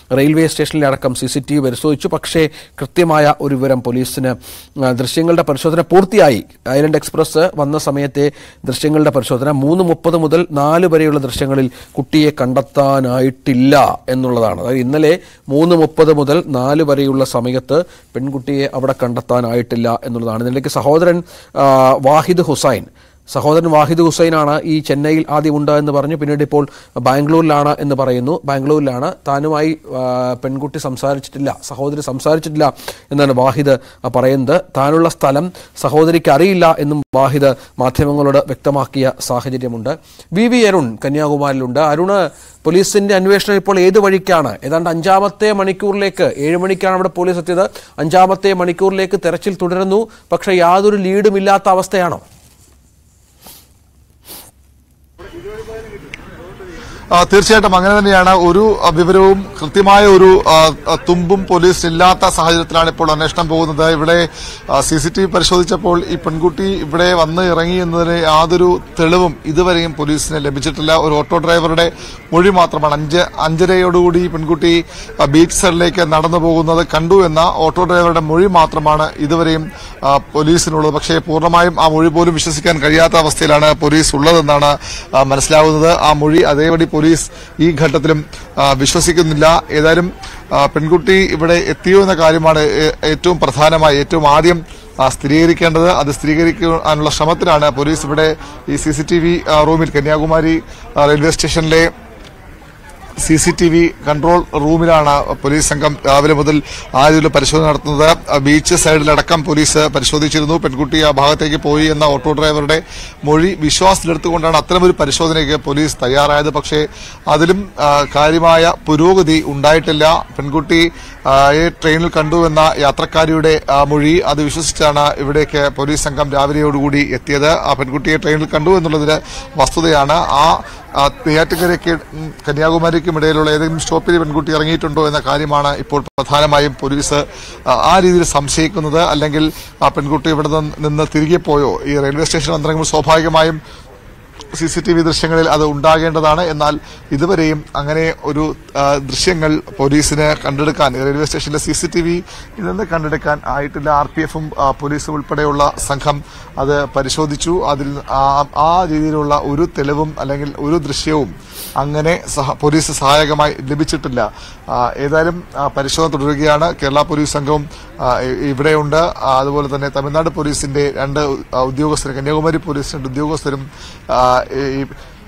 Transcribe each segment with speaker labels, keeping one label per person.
Speaker 1: Railway സ്റ്റേഷനിലെ അടക്കം C C T V പരിശോധിച്ചു പക്ഷേ കൃത്യമായ ഒരു വിവരം പോലീസിന് ആ, ദൃശ്യങ്ങളുടെ പരിശോധന പൂർത്തിയായി ഐലൻഡ് എക്സ്പ്രസ് വന്ന സമയത്തെ ദൃശ്യങ്ങളുടെ പരിശോധന മൂന്ന് മുപ്പത് മുതൽ നാല് വരെയുള്ള ദൃശ്യങ്ങളിൽ കുട്ടിയെ കണ്ടെത്താനായിട്ടില്ല എന്നുള്ളതാണ് അതായത് ഇന്നലെ മൂന്ന് മുപ്പത് മുതൽ നാല് വരെയുള്ള സമയത്ത് പെൺകുട്ടിയെ അവിടെ കണ്ടെത്താനായിട്ടില്ല എന്നുള്ളതാണ് ഇതിലേക്ക് സഹോദരൻ ആ, വാഹിദ് ഹുസൈൻ സഹോദരൻ വാഹിദ് ഹുസൈനാണ് ഈ ചെന്നൈയിൽ ആദ്യം ഉണ്ട് എന്ന് പറഞ്ഞു പിന്നീട് ഇപ്പോൾ ബാംഗ്ലൂരിലാണ് എന്ന് പറയുന്നു ബാംഗ്ലൂരിലാണ് താനുമായി ആ, പെൺകുട്ടി സംസാരിച്ചിട്ടില്ല സഹോദരി സംസാരിച്ചിട്ടില്ല എന്നാണ് വാഹിദ് പറയുന്നത് താനുള്ള സ്ഥലം സഹോദരിക്ക് അറിയില്ല എന്നും വാഹിദ് മാധ്യമങ്ങളോട് വ്യക്തമാക്കിയ സാഹചര്യമുണ്ട് വി വി അരുൺ കന്യാകുമാരിയിലുണ്ട് അരുണ് പോലീസിന്റെ അന്വേഷണം ഇപ്പോൾ ഏത് വഴിക്കാണ് ഏതാണ്ട് അഞ്ചാമത്തെ മണിക്കൂറിലേക്ക് ഏഴ് മണിക്കാണ് അവിടെ പോലീസ് എത്തിയത് അഞ്ചാമത്തെ മണിക്കൂറിലേക്ക് തെരച്ചിൽ തുടരുന്നു പക്ഷേ യാതൊരു ലീഡും ഇല്ലാത്ത അവസ്ഥയാണോ
Speaker 2: ആ, തീർച്ചയായിട്ടും അങ്ങനെ തന്നെയാണ് ഒരു ആ, വിവരവും കൃത്യമായ ഒരു ആ, ആ, തുമ്പും പോലീസ് ഇല്ലാത്ത സാഹചര്യത്തിലാണ് ഇപ്പോൾ അന്വേഷണം പോകുന്നത് ഇവിടെ സി സി ടി വി പരിശോധിച്ചപ്പോൾ ഈ പെൺകുട്ടി ഇവിടെ വന്ന് ഇറങ്ങി എന്നതിന് യാതൊരു തെളിവും ഇതുവരെയും പോലീസിന് ലഭിച്ചിട്ടില്ല ഒരു ഓട്ടോ ഡ്രൈവറുടെ മൊഴി മാത്രമാണ് അഞ്ച് അഞ്ചരയോടുകൂടി ഈ പെൺകുട്ടി ആ, ബീച്ച് സൈഡിലേക്ക് നടന്നു പോകുന്നത് കണ്ടു എന്ന ഓട്ടോ ഡ്രൈവറുടെ മൊഴി മാത്രമാണ് ഇതുവരെയും ആ, പോലീസിനുള്ളത് പക്ഷേ പൂർണ്ണമായും ആ മൊഴി പോലും വിശ്വസിക്കാൻ കഴിയാത്ത അവസ്ഥയിലാണ് പോലീസ് ഉള്ളതെന്നാണ് ആ, മനസ്സിലാവുന്നത് ആ മൊഴി അതേപടി പോലീസ് ഈ ഘട്ടത്തിലും ആ, വിശ്വസിക്കുന്നില്ല ഏതായാലും ആ, പെൺകുട്ടി ഇവിടെ എത്തിയോ എന്ന കാര്യമാണ് ഏ- ഏറ്റവും പ്രധാനമായി ഏറ്റവും ആദ്യം ആ, സ്ഥിരീകരിക്കേണ്ടത് അത് സ്ഥിരീകരിക്കാനുള്ള ശ്രമത്തിലാണ് പോലീസ് ഇവിടെ ഈ സി സി ടി വി റൂമിൽ കന്യാകുമാരി ആ, റെയിൽവേ സ്റ്റേഷനിലെ C C T V control റൂമിലാണ് പോലീസ് സംഘം രാവിലെ മുതൽ ആദ്യം പരിശോധന നടത്തുന്നത് ബീച്ച് സൈഡിലടക്കം പോലീസ് പരിശോധിച്ചിരുന്നു പെൺകുട്ടി ആ ഭാഗത്തേക്ക് പോയി എന്ന ഓട്ടോ ഡ്രൈവറുടെ മൊഴി വിശ്വാസത്തിലെടുത്തുകൊണ്ടാണ് അത്തരമൊരു പരിശോധനയ്ക്ക് പോലീസ് തയ്യാറായത് പക്ഷേ അതിലും ആ, കാര്യമായ പുരോഗതി ഉണ്ടായിട്ടില്ല പെൺകുട്ടി ആ, ഈ ട്രെയിനിൽ കണ്ടുവെന്ന യാത്രക്കാരിയുടെ ആ, മൊഴി അത് വിശ്വസിച്ചാണ് ഇവിടേക്ക് പോലീസ് സംഘം രാവിലെയോടുകൂടി എത്തിയത് ആ പെൺകുട്ടിയെ ട്രെയിനിൽ കണ്ടു എന്നുള്ളതിന് വസ്തുതയാണ് ആ ആ, നെയ്യാറ്റിൻകരയ്ക്ക് ഉം, കന്യാകുമാരിക്കും ഇടയിലുള്ള ഏതെങ്കിലും സ്റ്റോപ്പിൽ പെൺകുട്ടി ഇറങ്ങിയിട്ടുണ്ടോ എന്ന കാര്യമാണ് ഇപ്പോൾ പ്രധാനമായും പോലീസ് ആ, ആ രീതിയിൽ സംശയിക്കുന്നത് അല്ലെങ്കിൽ ആ പെൺകുട്ടി ഇവിടെ നിന്ന് നിന്ന് തിരികെ പോയോ ഈ റെയിൽവേ സ്റ്റേഷൻ വന്നിറങ്ങുമ്പോൾ സ്വാഭാവികമായും സി സി ടി വി ദൃശ്യങ്ങളിൽ അത് ഉണ്ടാകേണ്ടതാണ് എന്നാൽ ഇതുവരെയും അങ്ങനെ ഒരു ആ, ദൃശ്യങ്ങൾ പോലീസിന് കണ്ടെടുക്കാൻ റെയിൽവേ സ്റ്റേഷനിലെ സി സി ടി വി നിന്ന് കണ്ടെടുക്കാൻ ആയിട്ടില്ല ആർ പി എഫും പോലീസും ഉൾപ്പെടെയുള്ള സംഘം അത് പരിശോധിച്ചു അതിൽ ആ- ആ രീതിയിലുള്ള ഒരു തെളിവും അല്ലെങ്കിൽ ഒരു ദൃശ്യവും അങ്ങനെ സഹ- പോലീസ് സഹായകമായി ലഭിച്ചിട്ടില്ല ആ, ഏതായാലും ആ, പരിശോധന തുടരുകയാണ് കേരള പോലീസ് സംഘവും ആ, ഇ- ഇവിടെയുണ്ട് ആ, അതുപോലെ തന്നെ തമിഴ്നാട് പോലീസിന്റെ രണ്ട് ഉ- ഉദ്യോഗസ്ഥരും കന്യാകുമാരി പോലീസിന്റെ രണ്ട് ഉദ്യോഗസ്ഥരും ആ, ഈ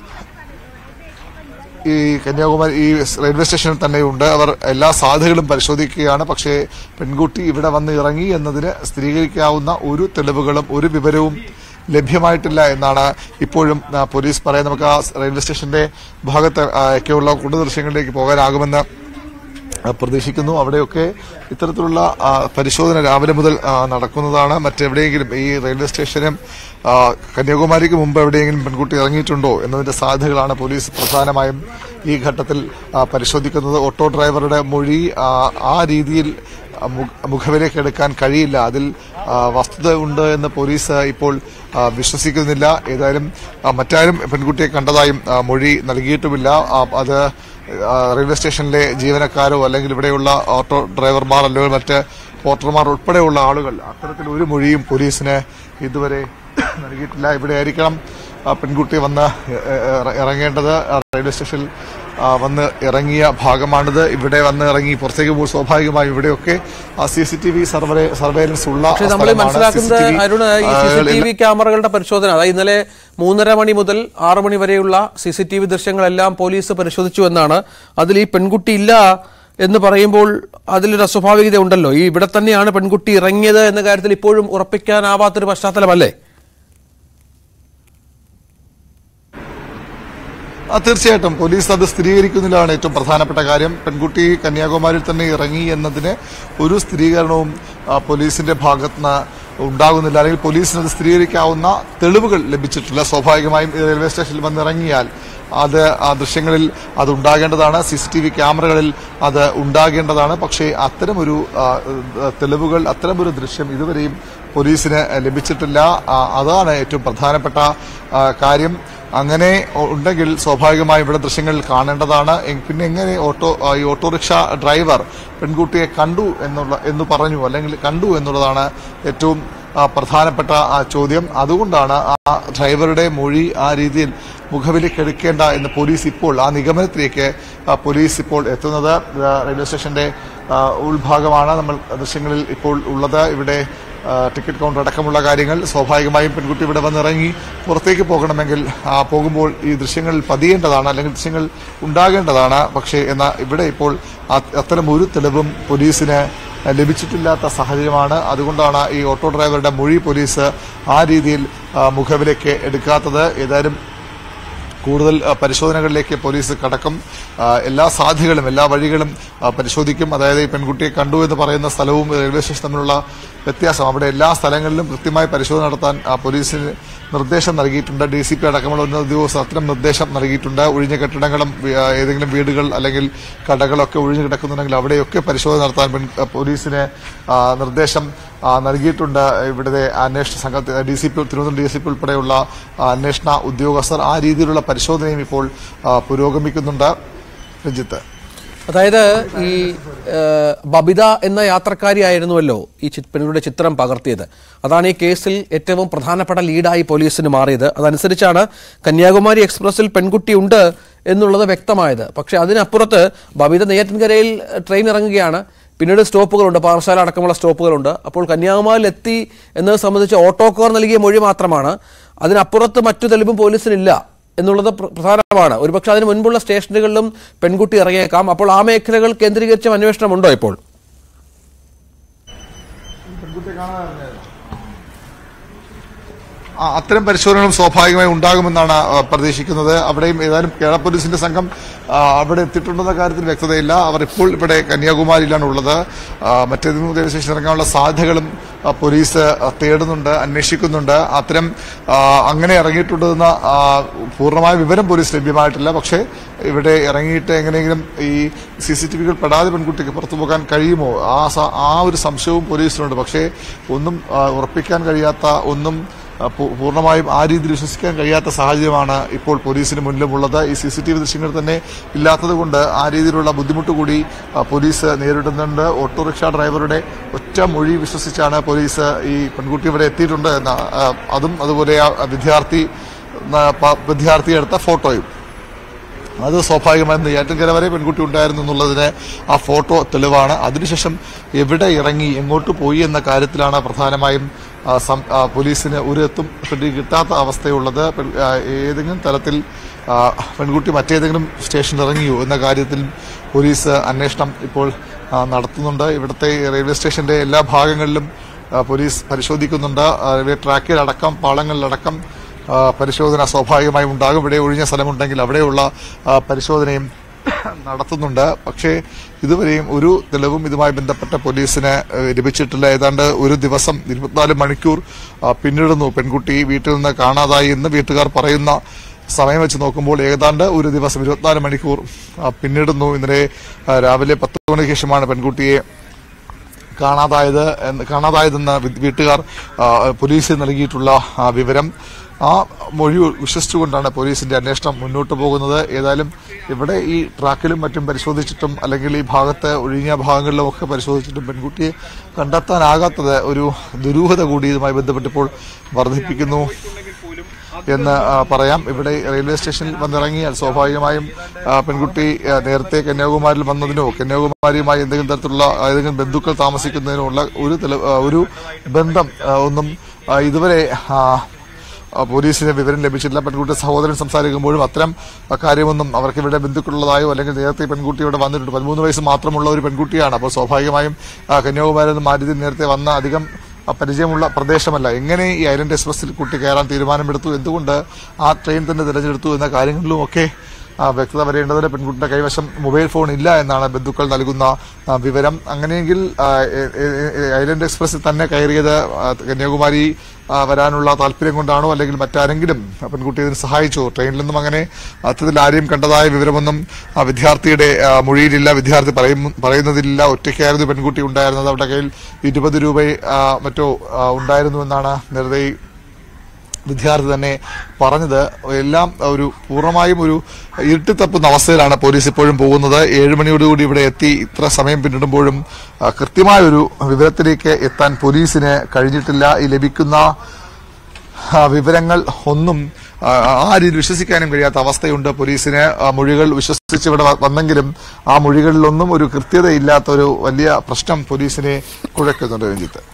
Speaker 2: ഈ കന്യാകുമാരി ഈ റെയിൽവേ സ്റ്റേഷനിൽ തന്നെയുണ്ട് അവർ എല്ലാ സാധ്യതകളും പരിശോധിക്കുകയാണ് പക്ഷേ പെൺകുട്ടി ഇവിടെ വന്ന് ഇറങ്ങി എന്നതിന് സ്ഥിരീകരിക്കാവുന്ന ഒരു തെളിവുകളും ഒരു വിവരവും ലഭ്യമായിട്ടില്ല എന്നാണ് ഇപ്പോഴും ആ, പോലീസ് പറയുന്നത് നമുക്ക് ആ റെയിൽവേ സ്റ്റേഷന്റെ ഭാഗത്ത് ആ, ഒക്കെയുള്ള കൂടുതൽ ദൃശ്യങ്ങളിലേക്ക് പോകാനാകുമെന്ന് ആ, പ്രതീക്ഷിക്കുന്നു അവിടെയൊക്കെ ഇത്തരത്തിലുള്ള ആ, പരിശോധന രാവിലെ മുതൽ ആ, നടക്കുന്നതാണ് മറ്റെവിടെയെങ്കിലും ഈ റെയിൽവേ സ്റ്റേഷനും ആ, കന്യാകുമാരിക്ക് മുമ്പ് എവിടെയെങ്കിലും പെൺകുട്ടി ഇറങ്ങിയിട്ടുണ്ടോ എന്നതിന്റെ സാധ്യതകളാണ് പോലീസ് പ്രധാനമായും ഈ ഘട്ടത്തിൽ ആ, പരിശോധിക്കുന്നത് ഓട്ടോ ഡ്രൈവറുടെ മൊഴി ആ, ആ രീതിയിൽ ആ, മു- മുഖവിലേക്ക് എടുക്കാൻ കഴിയില്ല അതിൽ ആ, വസ്തുത ഉണ്ട് എന്ന് പോലീസ് ഇപ്പോൾ ആ, വിശ്വസിക്കുന്നില്ല ഏതായാലും ആ, മറ്റാരും പെൺകുട്ടിയെ കണ്ടതായും ആ, മൊഴി നൽകിയിട്ടുമില്ല ആ, അത് ആ, റെയിൽവേ സ്റ്റേഷനിലെ ജീവനക്കാരോ അല്ലെങ്കിൽ ഇവിടെയുള്ള ഓട്ടോ ഡ്രൈവർമാർ അല്ലെങ്കിൽ മറ്റ് പോർട്ടർമാർ ഉൾപ്പെടെയുള്ള ആളുകൾ അത്തരത്തിൽ ഒരു മൊഴിയും പോലീസിന് ഇതുവരെ നൽകിയിട്ടില്ല ഇവിടെ ആയിരിക്കണം ആ, പെൺകുട്ടി വന്ന് എ- എ- ഇറങ്ങേണ്ടത് ആ, റെയിൽവേ സ്റ്റേഷനിൽ ആ, വന്ന് ഇറങ്ങിയ ഭാഗമാണിത് ഇവിടെ വന്ന് ഇറങ്ങി പുറത്തേക്ക് പോകുമ്പോൾ സ്വാഭാവികമായും ഇവിടെയൊക്കെ C C T V surveillance ഉള്ള
Speaker 1: പക്ഷേ നമ്മൾ
Speaker 2: സ്ഥലമാണ്.
Speaker 1: മനസ്സിലാക്കുന്നത്
Speaker 2: CCTV,
Speaker 1: അരുണ് ഈ
Speaker 2: ആ,
Speaker 1: സി സി ടി
Speaker 2: എല്ലാ-
Speaker 1: വി ക്യാമറകളുടെ പരിശോധന അതായത് ഇന്നലെ മൂന്നര മണി മുതൽ ആറ് മണി വരെയുള്ള സി സി ടി വി ദൃശ്യങ്ങളെല്ലാം പോലീസ് പരിശോധിച്ചു എന്നാണ് അതിൽ ഈ പെൺകുട്ടി ഇല്ല എന്ന് പറയുമ്പോൾ അതിലൊരു അസ്വാഭാവികത ഉണ്ടല്ലോ ഈ ഇവിടെ തന്നെയാണ് പെൺകുട്ടി ഇറങ്ങിയത് എന്ന കാര്യത്തിൽ ഇപ്പോഴും ഉറപ്പിക്കാനാവാത്തൊരു പശ്ചാത്തലമല്ലേ
Speaker 2: ആ, തീർച്ചയായിട്ടും പോലീസ് അത് സ്ഥിരീകരിക്കുന്നില്ലാണ് ഏറ്റവും പ്രധാനപ്പെട്ട കാര്യം പെൺകുട്ടി കന്യാകുമാരിയിൽ തന്നെ ഇറങ്ങി എന്നതിന് ഒരു സ്ഥിരീകരണവും ആ, പോലീസിന്റെ ഭാഗത്തുനിന്ന് ഉണ്ടാകുന്നില്ല അല്ലെങ്കിൽ പോലീസിന് അത് സ്ഥിരീകരിക്കാവുന്ന തെളിവുകൾ ലഭിച്ചിട്ടില്ല സ്വാഭാവികമായും ഈ റെയിൽവേ സ്റ്റേഷനിൽ വന്നിറങ്ങിയാൽ അത് ആ ദൃശ്യങ്ങളിൽ അത് ഉണ്ടാകേണ്ടതാണ് സി സി ടി വി ക്യാമറകളിൽ അത് ഉണ്ടാകേണ്ടതാണ് പക്ഷേ അത്തരമൊരു ആ, ആ, തെളിവുകൾ അത്തരമൊരു ദൃശ്യം ഇതുവരെയും പോലീസിന് ലഭിച്ചിട്ടില്ല ആ, അതാണ് ഏറ്റവും പ്രധാനപ്പെട്ട ആ, കാര്യം അങ്ങനെ ഉ- ഉണ്ടെങ്കിൽ സ്വാഭാവികമായും ഇവിടെ ദൃശ്യങ്ങൾ കാണേണ്ടതാണ് എ- പിന്നെ എങ്ങനെ ഓട്ടോ ആ, ഈ ഓട്ടോറിക്ഷ ഡ്രൈവർ പെൺകുട്ടിയെ കണ്ടു എന്നുള്ള എന്ന് പറഞ്ഞു അല്ലെങ്കിൽ കണ്ടു എന്നുള്ളതാണ് ഏറ്റവും ആ, പ്രധാനപ്പെട്ട ആ ചോദ്യം അതുകൊണ്ടാണ് ആ ഡ്രൈവറുടെ മൊഴി ആ രീതിയിൽ മുഖവിലേക്ക് എടുക്കേണ്ട എന്ന് പോലീസ് ഇപ്പോൾ ആ നിഗമനത്തിലേക്ക് ആ, പോലീസ് ഇപ്പോൾ എത്തുന്നത് ആ, റെയിൽവേ സ്റ്റേഷന്റെ ആ, ഉൾഭാഗമാണ് നമ്മൾ ദൃശ്യങ്ങളിൽ ഇപ്പോൾ ഉള്ളത് ഇവിടെ ആ, ടിക്കറ്റ് കൗണ്ടർ അടക്കമുള്ള കാര്യങ്ങൾ സ്വാഭാവികമായും പെൺകുട്ടി ഇവിടെ വന്നിറങ്ങി പുറത്തേക്ക് പോകണമെങ്കിൽ ആ, പോകുമ്പോൾ ഈ ദൃശ്യങ്ങൾ പതിയേണ്ടതാണ് അല്ലെങ്കിൽ ദൃശ്യങ്ങൾ ഉണ്ടാകേണ്ടതാണ് പക്ഷേ എന്നാൽ ഇവിടെ ഇപ്പോൾ അ- അത്തരം ഒരു തെളിവും പോലീസിന് ലഭിച്ചിട്ടില്ലാത്ത സാഹചര്യമാണ് അതുകൊണ്ടാണ് ഈ ഓട്ടോ ഡ്രൈവറുടെ മൊഴി പോലീസ് ആ രീതിയിൽ ആ, മുഖവിലേക്ക് എടുക്കാത്തത് ഏതായാലും കൂടുതൽ ആ, പരിശോധനകളിലേക്ക് പോലീസ് കടക്കും ആ, എല്ലാ സാധ്യതകളും എല്ലാ വഴികളും ആ, പരിശോധിക്കും അതായത് ഈ പെൺകുട്ടിയെ കണ്ടു എന്ന് പറയുന്ന സ്ഥലവും റെയിൽവേ സ്റ്റേഷൻ തമ്മിലുള്ള വ്യത്യാസം അവിടെ എല്ലാ സ്ഥലങ്ങളിലും കൃത്യമായി പരിശോധന നടത്താൻ ആ, പോലീസിന് നിർദ്ദേശം നൽകിയിട്ടുണ്ട് ഡി സി പി അടക്കമുള്ള ഉന്നത ഉദ്യോഗസ്ഥർ അത്തരം നിർദ്ദേശം നൽകിയിട്ടുണ്ട് ഒഴിഞ്ഞ കെട്ടിടങ്ങളും വി- ആ, ഏതെങ്കിലും വീടുകൾ അല്ലെങ്കിൽ കടകളൊക്കെ ഒഴിഞ്ഞു കിടക്കുന്നുണ്ടെങ്കിൽ അവിടെയൊക്കെ പരിശോധന നടത്താൻ പെൺ- ആ, പോലീസിന് ആ, നിർദ്ദേശം ആ, നൽകിയിട്ടുണ്ട് ഇവിടുത്തെ അന്വേഷണ സംഘത്തിൽ D C P Thiruvananthapuram D C P ഉൾപ്പെടെയുള്ള ആ, അന്വേഷണ ഉദ്യോഗസ്ഥർ ആ രീതിയിലുള്ള പരിശോധനയും ഇപ്പോൾ ആ, പുരോഗമിക്കുന്നുണ്ട് രഞ്ജിത്ത്
Speaker 1: അതായത് ഈ ഏഹ്, ബബിത എന്ന യാത്രക്കാരിയായിരുന്നുവല്ലോ ഈ ചി- പെൺകുട്ടിയുടെ ചിത്രം പകർത്തിയത് അതാണ് ഈ കേസിൽ ഏറ്റവും പ്രധാനപ്പെട്ട ലീഡായി പോലീസിന് മാറിയത് അതനുസരിച്ചാണ് കന്യാകുമാരി എക്സ്പ്രസിൽ പെൺകുട്ടി ഉണ്ട് എന്നുള്ളത് വ്യക്തമായത് പക്ഷെ അതിനപ്പുറത്ത് ബബിത നെയ്യാറ്റിൻകരയിൽ ട്രെയിൻ ഇറങ്ങുകയാണ് പിന്നീട് സ്റ്റോപ്പുകളുണ്ട് പാറശാല അടക്കമുള്ള സ്റ്റോപ്പുകളുണ്ട് അപ്പോൾ കന്യാകുമാരിയിൽ എത്തി എന്നത് സംബന്ധിച്ച് ഓട്ടോക്കാർ നൽകിയ മൊഴി മാത്രമാണ് അതിനപ്പുറത്ത് മറ്റു തെളിവും പോലീസിനില്ല എന്നുള്ളത് പ്ര- പ്രധാനമാണ് ഒരുപക്ഷെ അതിന് മുൻപുള്ള സ്റ്റേഷനുകളിലും പെൺകുട്ടി ഇറങ്ങിയേക്കാം അപ്പോൾ ആ മേഖലകൾ കേന്ദ്രീകരിച്ചും അന്വേഷണമുണ്ടോ ഇപ്പോൾ
Speaker 2: ആ, അത്തരം പരിശോധനകളും സ്വാഭാവികമായി ഉണ്ടാകുമെന്നാണ് ആ, പ്രതീക്ഷിക്കുന്നത് അവിടെയും ഏതായാലും കേരള പോലീസിന്റെ സംഘം ആ, അവിടെ എത്തിയിട്ടുണ്ടെന്ന കാര്യത്തിൽ വ്യക്തതയില്ല അവർ ഇപ്പോൾ ഇവിടെ കന്യാകുമാരിയിലാണ് ഉള്ളത് ആ, മറ്റേതെങ്കിലും റെയിൽവേ സ്റ്റേഷൻ ഇറങ്ങാനുള്ള സാധ്യതകളും ആ, പോലീസ് ആ, തേടുന്നുണ്ട് അന്വേഷിക്കുന്നുണ്ട് അത്തരം ആ, അങ്ങനെ ഇറങ്ങിയിട്ടുണ്ടെന്ന ആ, പൂർണ്ണമായ വിവരം പോലീസ് ലഭ്യമായിട്ടില്ല പക്ഷേ ഇവിടെ ഇറങ്ങിയിട്ട് എങ്ങനെയെങ്കിലും ഈ സി സി ടി വികൾ പെടാതെ പെൺകുട്ടിക്ക് പുറത്തു പോകാൻ കഴിയുമോ ആ സ- ആ ഒരു സംശയവും പോലീസിനുണ്ട് പക്ഷേ ഒന്നും ആ, ഉറപ്പിക്കാൻ കഴിയാത്ത ഒന്നും ആ, പൂ- പൂർണ്ണമായും ആ രീതിയിൽ വിശ്വസിക്കാൻ കഴിയാത്ത സാഹചര്യമാണ് ഇപ്പോൾ പോലീസിന് മുന്നിലുമുള്ളത് ഈ സി സി ടി വി ദൃശ്യങ്ങൾ തന്നെ ഇല്ലാത്തത് കൊണ്ട് ആ രീതിയിലുള്ള ബുദ്ധിമുട്ട് കൂടി ആ, പോലീസ് നേരിടുന്നുണ്ട് ഓട്ടോറിക്ഷ ഡ്രൈവറുടെ ഒറ്റ മൊഴി വിശ്വസിച്ചാണ് പോലീസ് ഈ പെൺകുട്ടി ഇവിടെ എത്തിയിട്ടുണ്ട് എന്ന ആ, അതും അതുപോലെ ആ വിദ്യാർത്ഥി ആ, പ- വിദ്യാർത്ഥി എടുത്ത ഫോട്ടോയും അത് സ്വാഭാവികമായും നെയ്യാറ്റിൻകര വരെ പെൺകുട്ടി ഉണ്ടായിരുന്നു എന്നുള്ളതിന് ആ ഫോട്ടോ തെളിവാണ് അതിനുശേഷം എവിടെ ഇറങ്ങി എങ്ങോട്ട് പോയി എന്ന കാര്യത്തിലാണ് പ്രധാനമായും ആ, സം- ആ, പോലീസിന് ഒരു എത്തും പിടി കിട്ടാത്ത അവസ്ഥയുള്ളത് പെൺ- ആ, ഏതെങ്കിലും തരത്തിൽ ആ, പെൺകുട്ടി മറ്റേതെങ്കിലും സ്റ്റേഷനിൽ ഇറങ്ങിയോ എന്ന കാര്യത്തിൽ പോലീസ് അന്വേഷണം ഇപ്പോൾ ആ, നടത്തുന്നുണ്ട് ഇവിടുത്തെ റെയിൽവേ സ്റ്റേഷന്റെ എല്ലാ ഭാഗങ്ങളിലും ആ, പോലീസ് പരിശോധിക്കുന്നുണ്ട് ആ, റെയിൽവേ ട്രാക്കിലടക്കം പാളങ്ങളിലടക്കം ആ, പരിശോധന സ്വാഭാവികമായും ഉണ്ടാകും ഇവിടെ ഒഴിഞ്ഞ സ്ഥലമുണ്ടെങ്കിൽ അവിടെയുള്ള ആ, പരിശോധനയും നടത്തുന്നുണ്ട് പക്ഷേ ഇതുവരെയും ഒരു തെളിവും ഇതുമായി ബന്ധപ്പെട്ട പോലീസിന് ഏഹ്, ലഭിച്ചിട്ടില്ല ഏതാണ്ട് ഒരു ദിവസം ഇരുപത്തിനാല് മണിക്കൂർ ആ, പിന്നിടുന്നു പെൺകുട്ടി വീട്ടിൽ നിന്ന് കാണാതായി എന്ന് വീട്ടുകാർ പറയുന്ന സമയം വെച്ച് നോക്കുമ്പോൾ ഏതാണ്ട് ഒരു ദിവസം ഇരുപത്തിനാല് മണിക്കൂർ ആ, പിന്നിടുന്നു ഇന്നലെ ആ, രാവിലെ പത്ത് മണിക്ക് ശേഷമാണ് പെൺകുട്ടിയെ കാണാതായത് എന്ന് കാണാതായതെന്ന് വി- വീട്ടുകാർ ആ, പോലീസിന് നൽകിയിട്ടുള്ള ആ, വിവരം ആ മൊഴി വിശ്വസിച്ചുകൊണ്ടാണ് പോലീസിന്റെ അന്വേഷണം മുന്നോട്ട് പോകുന്നത് ഏതായാലും ഇവിടെ ഈ ട്രാക്കിലും മറ്റും പരിശോധിച്ചിട്ടും അല്ലെങ്കിൽ ഈ ഭാഗത്ത് ഒഴിഞ്ഞ ഭാഗങ്ങളിലും ഒക്കെ പരിശോധിച്ചിട്ടും പെൺകുട്ടിയെ കണ്ടെത്താനാകാത്തത് ഒരു ദുരൂഹത കൂടി ഇതുമായി ബന്ധപ്പെട്ടിപ്പോൾ വർദ്ധിപ്പിക്കുന്നു എന്ന് ആ, പറയാം ഇവിടെ റെയിൽവേ സ്റ്റേഷനിൽ വന്നിറങ്ങിയാൽ സ്വാഭാവികമായും ആ, പെൺകുട്ടി ആ, നേരത്തെ കന്യാകുമാരിയിൽ വന്നതിനോ കന്യാകുമാരിയുമായി എന്തെങ്കിലും തരത്തിലുള്ള ഏതെങ്കിലും ബന്ധുക്കൾ താമസിക്കുന്നതിനോ ഉള്ള ഒരു തെളി- ആ, ഒരു ബന്ധം ആ, ഒന്നും ആ, ഇതുവരെ ആ, ആ, പോലീസിന് വിവരം ലഭിച്ചിട്ടില്ല പെൺകുട്ടി സഹോദരൻ സംസാരിക്കുമ്പോഴും അത്തരം ആ, കാര്യമൊന്നും അവർക്ക് ഇവിടെ ബന്ധുക്കളുള്ളതായോ അല്ലെങ്കിൽ നേരത്തെ ഈ പെൺകുട്ടി ഇവിടെ വന്നിട്ടുണ്ട് പതിമൂന്ന് വയസ്സ് മാത്രമുള്ള ഒരു പെൺകുട്ടിയാണ് അപ്പോൾ സ്വാഭാവികമായും ആ, കന്യാകുമാരിയിൽ നിന്ന് മാരുതി നേരത്തെ വന്ന അധികം ആ, പരിചയമുള്ള പ്രദേശമല്ല എങ്ങനെ ഈ ഐലൻഡ് എക്സ്പ്രസിൽ കുട്ടി കയറാൻ തീരുമാനമെടുത്തു എന്തുകൊണ്ട് ആ ട്രെയിൻ തന്നെ തിരഞ്ഞെടുത്തു എന്ന കാര്യങ്ങളിലുമൊക്കെ ആ, വ്യക്തത വരേണ്ടതിന് പെൺകുട്ടിയുടെ കൈവശം മൊബൈൽ ഫോൺ ഇല്ല എന്നാണ് ബന്ധുക്കൾ നൽകുന്ന ആ, വിവരം അങ്ങനെയെങ്കിൽ ആ, എ- എ- എ- ഐലൻഡ് എക്സ്പ്രസിൽ തന്നെ കയറിയത് ആ, കന്യാകുമാരി ആ, വരാനുള്ള താല്പര്യം കൊണ്ടാണോ അല്ലെങ്കിൽ മറ്റാരെങ്കിലും ആ, പെൺകുട്ടിയെ ഇതിന് സഹായിച്ചോ ട്രെയിനിൽ നിന്നും അങ്ങനെ അത്തരത്തിൽ ആരെയും കണ്ടതായ വിവരമൊന്നും ആ, വിദ്യാർത്ഥിയുടെ ആ, മൊഴിയിലില്ല വിദ്യാർത്ഥി പറയും- പറയുന്നതിലില്ല ഒറ്റയ്ക്കായിരുന്നു പെൺകുട്ടി ഉണ്ടായിരുന്നത് അവരുടെ കയ്യിൽ ഇരുപത് രൂപ ആ, മറ്റോ ആ, ഉണ്ടായിരുന്നുവെന്നാണ് നേരത്തെ ഈ വിദ്യാർത്ഥി തന്നെ പറഞ്ഞത് എല്ലാം ഒരു പൂർണ്ണമായും ഒരു ഇരുട്ടിത്തപ്പുന്ന അവസ്ഥയിലാണ് പോലീസ് ഇപ്പോഴും പോകുന്നത് ഏഴ് മണിയോടുകൂടി ഇവിടെ എത്തി ഇത്ര സമയം പിന്നിടുമ്പോഴും ആ, കൃത്യമായൊരു വിവരത്തിലേക്ക് എത്താൻ പോലീസിന് കഴിഞ്ഞിട്ടില്ല ഈ ലഭിക്കുന്ന ആ, വിവരങ്ങൾ ഒന്നും ആ, ആ രീതിയിൽ വിശ്വസിക്കാനും കഴിയാത്ത അവസ്ഥയുണ്ട് പോലീസിന് ആ മൊഴികൾ വിശ്വസിച്ച് ഇവിടെ വ- വന്നെങ്കിലും ആ മൊഴികളിലൊന്നും ഒരു കൃത്യതയില്ലാത്ത ഒരു വലിയ പ്രശ്നം പോലീസിനെ കുഴക്കുന്നുണ്ട് രഞ്ജിത്ത്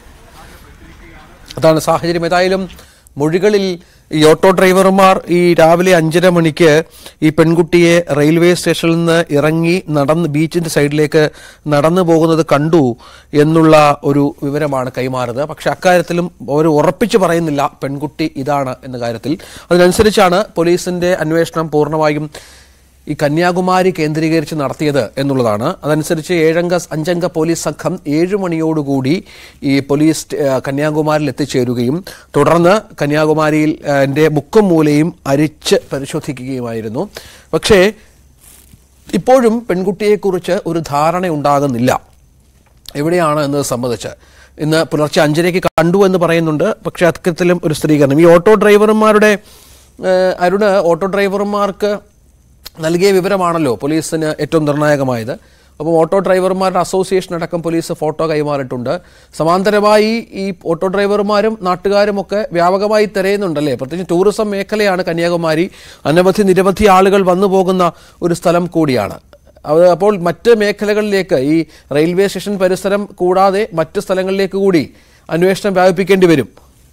Speaker 1: അതാണ് സാഹചര്യം ഏതായാലും മൊഴികളിൽ ഈ ഓട്ടോ ഡ്രൈവർമാർ ഈ രാവിലെ അഞ്ചര മണിക്ക് ഈ പെൺകുട്ടിയെ റെയിൽവേ സ്റ്റേഷനിൽ നിന്ന് ഇറങ്ങി നടന്ന് ബീച്ചിന്റെ സൈഡിലേക്ക് നടന്നു പോകുന്നത് കണ്ടു എന്നുള്ള ഒരു വിവരമാണ് കൈമാറുന്നത് പക്ഷെ അക്കാര്യത്തിലും അവർ ഉറപ്പിച്ചു പറയുന്നില്ല പെൺകുട്ടി ഇതാണ് എന്ന കാര്യത്തിൽ അതിനനുസരിച്ചാണ് പോലീസിന്റെ അന്വേഷണം പൂർണ്ണമായും ഈ കന്യാകുമാരി കേന്ദ്രീകരിച്ച് നടത്തിയത് എന്നുള്ളതാണ് അതനുസരിച്ച് ഏഴംഗ അഞ്ചംഗ പോലീസ് സംഘം ഏഴു മണിയോടുകൂടി ഈ പോലീസ് ആ, കന്യാകുമാരിയിൽ എത്തിച്ചേരുകയും തുടർന്ന് കന്യാകുമാരിയിൽ ആ, ന്റെ മുക്കും മൂലയും അരിച്ച് പരിശോധിക്കുകയുമായിരുന്നു പക്ഷേ ഇപ്പോഴും പെൺകുട്ടിയെക്കുറിച്ച് ഒരു ധാരണ ഉണ്ടാകുന്നില്ല എവിടെയാണ് എന്നത് സംബന്ധിച്ച് ഇന്ന് പുലർച്ചെ അഞ്ചരയ്ക്ക് കണ്ടു എന്ന് പറയുന്നുണ്ട് പക്ഷെ അത്തരത്തിലും ഒരു സ്ത്രീകരണം ഈ ഓട്ടോ ഡ്രൈവർമാരുടെ ഏഹ്, അരുണ് ഓട്ടോ ഡ്രൈവർമാർക്ക് നൽകിയ വിവരമാണല്ലോ പോലീസിന് ഏറ്റവും നിർണായകമായത് അപ്പം ഓട്ടോ ഡ്രൈവർമാരുടെ അസോസിയേഷൻ അടക്കം പോലീസ് ഫോട്ടോ കൈമാറിയിട്ടുണ്ട് സമാന്തരമായി ഈ ഓട്ടോ ഡ്രൈവർമാരും നാട്ടുകാരും ഒക്കെ വ്യാപകമായി തിരയുന്നുണ്ടല്ലേ പ്രത്യേകിച്ച് ടൂറിസം മേഖലയാണ് കന്യാകുമാരി അനവധി നിരവധി ആളുകൾ വന്നു പോകുന്ന ഒരു സ്ഥലം കൂടിയാണ് അത് അപ്പോൾ മറ്റ് മേഖലകളിലേക്ക് ഈ റെയിൽവേ സ്റ്റേഷൻ പരിസരം കൂടാതെ മറ്റ് സ്ഥലങ്ങളിലേക്ക് കൂടി അന്വേഷണം വ്യാപിപ്പിക്കേണ്ടി വരും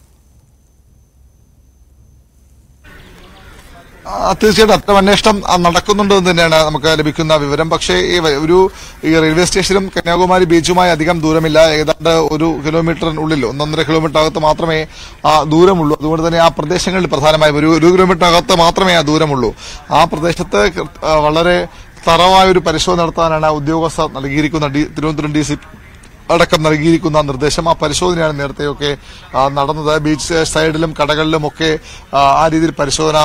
Speaker 2: ആ, തീർച്ചയായിട്ടും അത്തരം അന്വേഷണം ആ, നടക്കുന്നുണ്ട് എന്ന് തന്നെയാണ് നമുക്ക് ലഭിക്കുന്ന വിവരം പക്ഷേ ഈ വ- ഒരു ഈ റെയിൽവേ സ്റ്റേഷനും കന്യാകുമാരി ബീച്ചുമായി അധികം ദൂരമില്ല ഏതാണ്ട് ഒരു കിലോമീറ്ററിനുള്ളിൽ ഒന്നൊന്നര കിലോമീറ്റർ അകത്ത് മാത്രമേ ആ ദൂരമുള്ളൂ അതുകൊണ്ട് തന്നെ ആ പ്രദേശങ്ങളിൽ പ്രധാനമായും ഒരു ഒരു കിലോമീറ്റർ അകത്ത് മാത്രമേ ആ ദൂരമുള്ളൂ ആ പ്രദേശത്ത് കൃ- ആ, വളരെ തറവായ ഒരു പരിശോധന നടത്താനാണ് ഉദ്യോഗസ്ഥർ നൽകിയിരിക്കുന്ന ഡി- തിരുവനന്തപുരം ഡി സി അടക്കം നൽകിയിരിക്കുന്ന നിർദ്ദേശം ആ പരിശോധനയാണ് നേരത്തെയൊക്കെ ആ, നടന്നത് ബീച്ച് സൈഡിലും കടകളിലും ഒക്കെ ആ, ആ രീതിയിൽ പരിശോധന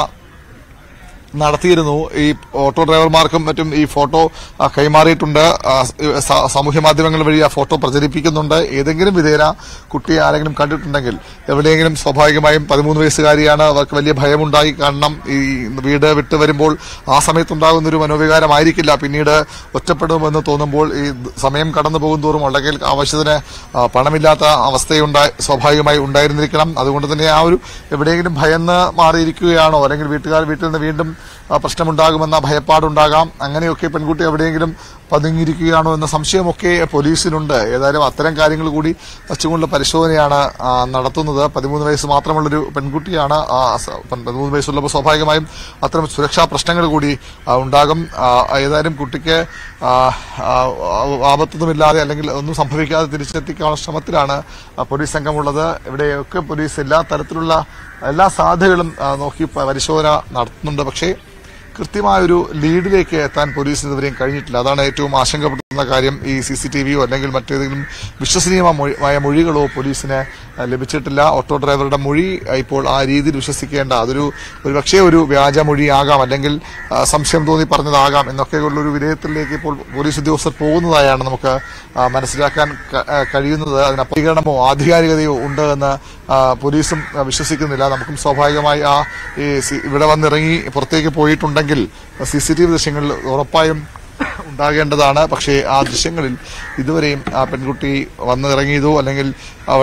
Speaker 2: നടത്തിയിരുന്നു ഈ ഓട്ടോ ഡ്രൈവർമാർക്കും മറ്റും ഈ ഫോട്ടോ ആ, കൈമാറിയിട്ടുണ്ട് ആ, സ- സാമൂഹ്യ മാധ്യമങ്ങൾ വഴി ആ ഫോട്ടോ പ്രചരിപ്പിക്കുന്നുണ്ട് ഏതെങ്കിലും വിധേന കുട്ടിയെ ആരെങ്കിലും കണ്ടിട്ടുണ്ടെങ്കിൽ എവിടെയെങ്കിലും സ്വാഭാവികമായും പതിമൂന്ന് വയസ്സുകാരിയാണ് അവർക്ക് വലിയ ഭയമുണ്ടായി കാരണം ഈ വീട് വിട്ട് വരുമ്പോൾ ആ സമയത്തുണ്ടാകുന്ന ഒരു മനോവികാരമായിരിക്കില്ല പിന്നീട് ഒറ്റപ്പെടുമെന്ന് തോന്നുമ്പോൾ ഈ സമയം കടന്നു പോകും തോറും അല്ലെങ്കിൽ ആവശ്യത്തിന് ആ, പണമില്ലാത്ത അവസ്ഥയുണ്ടായി സ്വാഭാവികമായി ഉണ്ടായിരുന്നിരിക്കണം അതുകൊണ്ട് തന്നെ ആ ഒരു എവിടെയെങ്കിലും ഭയന്ന് മാറിയിരിക്കുകയാണോ അല്ലെങ്കിൽ വീട്ടുകാർ വീട്ടിൽ നിന്ന് വീണ്ടും ആ, പ്രശ്നമുണ്ടാകുമെന്ന ഭയപ്പാടുണ്ടാകാം അങ്ങനെയൊക്കെ പെൺകുട്ടി എവിടെയെങ്കിലും പതുങ്ങിയിരിക്കുകയാണോ എന്ന സംശയമൊക്കെ പോലീസിനുണ്ട് ഏതായാലും അത്തരം കാര്യങ്ങൾ കൂടി വച്ചുകൊണ്ടുള്ള പരിശോധനയാണ് ആ, നടത്തുന്നത് പതിമൂന്ന് വയസ്സ് മാത്രമുള്ളൊരു പെൺകുട്ടിയാണ് ആ, സ- പതിമൂന്ന് വയസ്സുള്ളപ്പോൾ സ്വാഭാവികമായും അത്തരം സുരക്ഷാ പ്രശ്നങ്ങൾ കൂടി ആ, ഉണ്ടാകും ആ, ഏതായാലും കുട്ടിക്ക് ആ, ആ, ആപത്തൊന്നുമില്ലാതെ അല്ലെങ്കിൽ ഒന്നും സംഭവിക്കാതെ തിരിച്ചെത്തിക്കാനുള്ള ശ്രമത്തിലാണ് ആ, പോലീസ് സംഘമുള്ളത് ഇവിടെയൊക്കെ പോലീസ് എല്ലാ തരത്തിലുള്ള എല്ലാ സാധ്യതകളും ആ, നോക്കി പ- പരിശോധന നടത്തുന്നുണ്ട് പക്ഷേ കൃത്യമായൊരു ലീഡിലേക്ക് എത്താൻ പോലീസിന് ഇതുവരെയും കഴിഞ്ഞിട്ടില്ല അതാണ് ഏറ്റവും ആശങ്കപ്പെടുത്തുന്ന കാര്യം ഈ സി സി ടി വിയോ അല്ലെങ്കിൽ മറ്റേതെങ്കിലും വിശ്വസനീയമായ മൊഴികളോ പോലീസിന് ആ, ലഭിച്ചിട്ടില്ല ഓട്ടോ ഡ്രൈവറുടെ മൊഴി ആ, ഇപ്പോൾ ആ രീതിയിൽ വിശ്വസിക്കേണ്ട അതൊരു ഒരു പക്ഷേ ഒരു വ്യാജ മൊഴിയാകാം അല്ലെങ്കിൽ ആ, സംശയം തോന്നി പറഞ്ഞതാകാം എന്നൊക്കെയുള്ള ഒരു വിധേയത്തിലേക്ക് ഇപ്പോൾ പോലീസ് ഉദ്യോഗസ്ഥർ പോകുന്നതായാണ് നമുക്ക് ആ, മനസ്സിലാക്കാൻ ക- ആ, കഴിയുന്നത് അതിന് പ്രതികരണമോ ആധികാരികതയോ ഉണ്ട് എന്ന് ആ, പോലീസും ആ, വിശ്വസിക്കുന്നില്ല നമുക്കും സ്വാഭാവികമായി ആ ഈ സി- ഇവിടെ വന്നിറങ്ങി പുറത്തേക്ക് പോയിട്ടുണ്ടെങ്കിൽ സി സി ടി വി ദൃശ്യങ്ങളിൽ ഉറപ്പായും ഉണ്ടാകേണ്ടതാണ് പക്ഷേ ആ ദൃശ്യങ്ങളിൽ ഇതുവരെയും ആ പെൺകുട്ടി വന്നിറങ്ങിയതോ അല്ലെങ്കിൽ അവൾ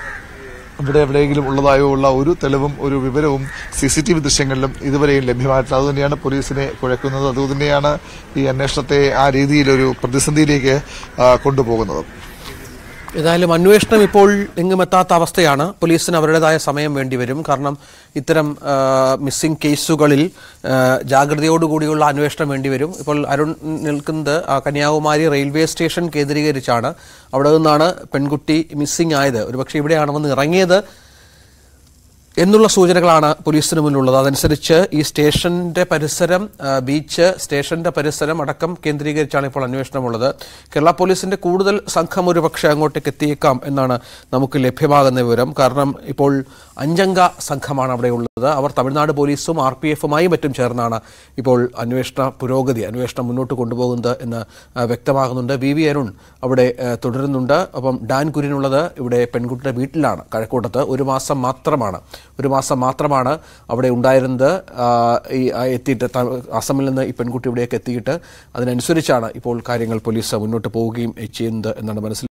Speaker 2: ഇവിടെ എവിടെയെങ്കിലും ഉള്ളതായോ ഉള്ള ഒരു തെളിവും ഒരു വിവരവും സി സി ടി വി ദൃശ്യങ്ങളിലും ഇതുവരെയും ലഭ്യമായിട്ടില്ല അതുതന്നെയാണ് പോലീസിനെ കുഴക്കുന്നത് അതുതന്നെയാണ് ഈ അന്വേഷണത്തെ ആ രീതിയിലൊരു പ്രതിസന്ധിയിലേക്ക് ആ, കൊണ്ടുപോകുന്നത്
Speaker 1: ഏതായാലും അന്വേഷണം ഇപ്പോൾ എങ്ങുമെത്താത്ത അവസ്ഥയാണ് പോലീസിന് അവരുടേതായ സമയം വേണ്ടിവരും കാരണം ഇത്തരം ആ, മിസ്സിംഗ് കേസുകളിൽ ആ, ജാഗ്രതയോടുകൂടിയുള്ള അന്വേഷണം വേണ്ടിവരും ഇപ്പോൾ അരുൺ നിൽക്കുന്നത് ആ, കന്യാകുമാരി റെയിൽവേ സ്റ്റേഷൻ കേന്ദ്രീകരിച്ചാണ് അവിടെ നിന്നാണ് പെൺകുട്ടി മിസ്സിംഗ് ആയത് ഒരുപക്ഷെ ഇവിടെയാണ് വന്ന് ഇറങ്ങിയത് എന്നുള്ള സൂചനകളാണ് പോലീസിന് മുന്നിലുള്ളത് അതനുസരിച്ച് ഈ സ്റ്റേഷന്റെ പരിസരം ആ, ബീച്ച് സ്റ്റേഷന്റെ പരിസരം അടക്കം കേന്ദ്രീകരിച്ചാണ് ഇപ്പോൾ അന്വേഷണമുള്ളത് കേരള പോലീസിന്റെ കൂടുതൽ സംഘം ഒരു പക്ഷേ അങ്ങോട്ടേക്ക് എത്തിയേക്കാം എന്നാണ് നമുക്ക് ലഭ്യമാകുന്ന വിവരം കാരണം ഇപ്പോൾ അഞ്ചംഗ സംഘമാണ് അവിടെ ഉള്ളത് അവർ തമിഴ്നാട് പോലീസും ആർ പി എഫുമായും മറ്റും ചേർന്നാണ് ഇപ്പോൾ അന്വേഷണ പുരോഗതി അന്വേഷണം മുന്നോട്ട് കൊണ്ടുപോകുന്നത് എന്ന് ആ, വ്യക്തമാകുന്നുണ്ട് വി വി അരുൺ അവിടെ ആ, തുടരുന്നുണ്ട് അപ്പം ഡാൻ കുര്യനുള്ളത് ഇവിടെ പെൺകുട്ടിയുടെ വീട്ടിലാണ് കഴക്കൂട്ടത്ത് ഒരു മാസം മാത്രമാണ് ഒരു മാസം മാത്രമാണ് അവിടെ ഉണ്ടായിരുന്നത് ആ, ഈ ആ, എത്തിയിട്ട് ത- അസമിൽ നിന്ന് ഈ പെൺകുട്ടി ഇവിടേക്ക് എത്തിയിട്ട് അതിനനുസരിച്ചാണ് ഇപ്പോൾ കാര്യങ്ങൾ പോലീസ് മുന്നോട്ട് പോവുകയും ചെയ്യുന്നത് എന്നാണ് മനസ്സിലാക്കുന്നത്